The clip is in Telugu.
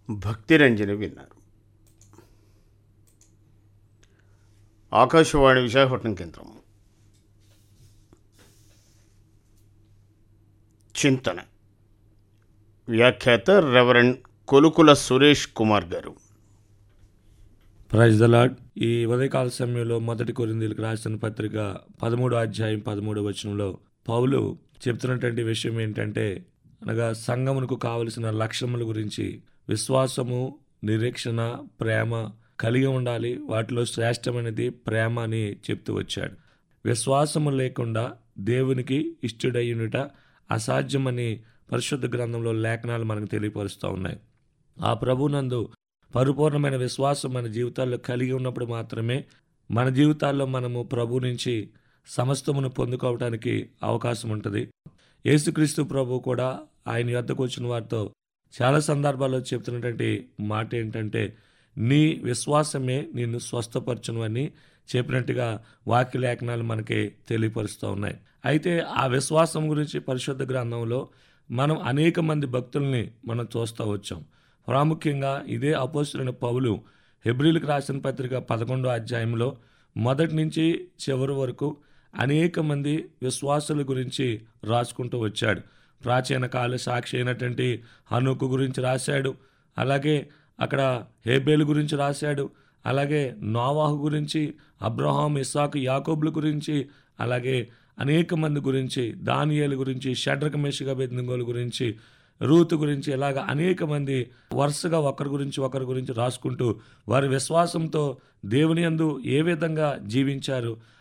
భక్తిరంజని విన్నారు ఆకాశవాణి విశాఖపట్నం కేంద్రం చింతన వ్యాఖ్యాత రెవరెండ్ కొలుకుల సురేష్ కుమార్ గారు ప్రైజ్ ద లాడ్ ఈ ఉదయకాల సమయంలో మొదటి కొరిందీలకు రాసిన పత్రిక పదమూడు అధ్యాయం పదమూడు వచనంలో పౌలు చెప్తున్నటువంటి విషయం ఏంటంటే అనగా సంఘమునకు కావలసిన లక్షణముల గురించి విశ్వాసము నిరీక్షణ ప్రేమ కలిగి ఉండాలి వాటిలో శ్రేష్టమైనది ప్రేమ అని చెప్తూ వచ్చాడు విశ్వాసము లేకుండా దేవునికి ఇష్టడయ్యునుట అసాధ్యమని పరిశుద్ధ గ్రంథంలో లేఖనాలు మనకు తెలియపరుస్తూ ఉన్నాయి ఆ ప్రభునందు పరిపూర్ణమైన విశ్వాసం మన జీవితాల్లో కలిగి ఉన్నప్పుడు మాత్రమే మన జీవితాల్లో మనము ప్రభు నుంచి సమస్తమును పొందుకోవడానికి అవకాశం ఉంటుంది యేసుక్రీస్తు ప్రభు కూడా ఆయన యొద్దకు వచ్చిన వారితో చాలా సందర్భాల్లో చెప్తున్నటువంటి మాట ఏంటంటే నీ విశ్వాసమే నిన్ను స్వస్థపరచును అని చెప్పినట్టుగా వాక్య లేఖనాలు మనకి తెలియపరుస్తూ ఉన్నాయి అయితే ఆ విశ్వాసం గురించి పరిశుద్ధ గ్రంథంలో మనం అనేక మంది భక్తుల్ని మనం చూస్తూ వచ్చాం ప్రాముఖ్యంగా ఇదే అపోస్తులైన పౌలు హెబ్రిల్కి రాసిన పత్రిక పదకొండో అధ్యాయంలో మొదటి నుంచి చివరి వరకు అనేక మంది విశ్వాసుల గురించి రాసుకుంటూ వచ్చాడు ప్రాచీన కాల సాక్షి అయినటువంటి హనుకు గురించి రాశాడు అలాగే అక్కడ హేబేలు గురించి రాశాడు అలాగే నోవాహు గురించి అబ్రహాం ఇస్సాకు యాకోబుల గురించి అలాగే అనేక మంది గురించి దానియేలు గురించి షడ్రక మెషిగా బెద్నిగోలు గురించి రూతు గురించి ఇలాగ అనేక మంది వరుసగా ఒకరి గురించి ఒకరి గురించి రాసుకుంటూ వారి విశ్వాసంతో దేవుని యందు ఏ విధంగా జీవించారు